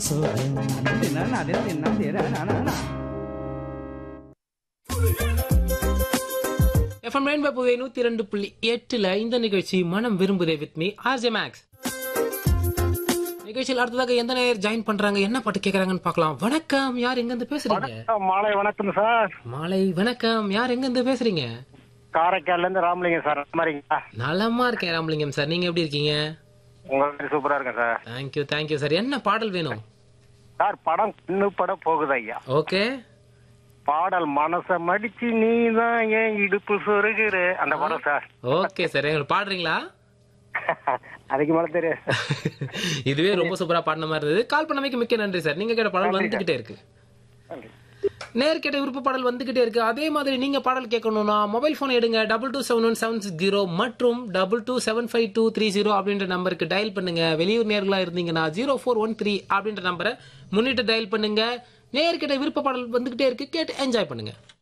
FM rainbow புதை நூத்தி ரெண்டு புள்ளி எட்டுல இந்த நிகழ்ச்சி மனம் விரும்புதே வித் மீ ஆர்ஜே மேக்ஸ் நிகழ்ச்சியில் அடுத்ததாக எந்த நேயர் ஜாயின் பண்றாங்க என்ன பாட்டு கேக்குறாங்கன்னு பார்க்கலாம் வணக்கம் யார் எங்க இருந்து பேசுறீங்க வணக்கம், மாலை வணக்கம் சார் மாலை வணக்கம் யார் எங்க இருந்து பேசுறீங்க காரைக்கால்ல இருந்து ராமலிங்கம் சார் மாதிரிங்களா நலமா இருக்கேன் ராமலிங்கம் சார் நீங்க எப்படி இருக்கீங்க உங்க மாதிரி சூப்பரா இருக்கேன் சார் தேங்க்யூ தேங்க்யூ சார் என்ன பாடல் வேணும் சார் படம் கண்ணு படம் போகுது ஐயா ஓகே பாடல் மனச மடிச்சு நீதான் ஏன் இடுப்பு சொருகிற அந்த படம் சார் ஓகே சார் எங்களுக்கு பாடுறீங்களா அதுக்கு மேல தெரியாது இதுவே ரொம்ப சூப்பரா பாடின மாதிரி இருந்தது கால் பண்ணமைக்கு மிக்க நன்றி சார் நீங்க கேட்ட பாடல் வந்துகிட்டே இருக்கு நேர் கேட்ட விருப்ப பாடல் வந்துகிட்டே இருக்கு அதே மாதிரி நீங்க பாடல் கேட்கணும்னா மொபைல் போன் எடுங்க double two seven one seven six zero மற்றும் double two seven five two three zero அப்படின்ற நம்பருக்கு டயல் பண்ணுங்க வெளியூர் நேர்களா இருந்தீங்கன்னா ஜீரோ ஃபோர் ஒன் த்ரீ அப்படின்ற நம்பரை முன்னிட்டு டயல் பண்ணுங்க நேர் கேட்ட விருப்ப பாடல் வந்துகிட்டே இருக்கு கேட்டு என்ஜாய் பண்ணுங்க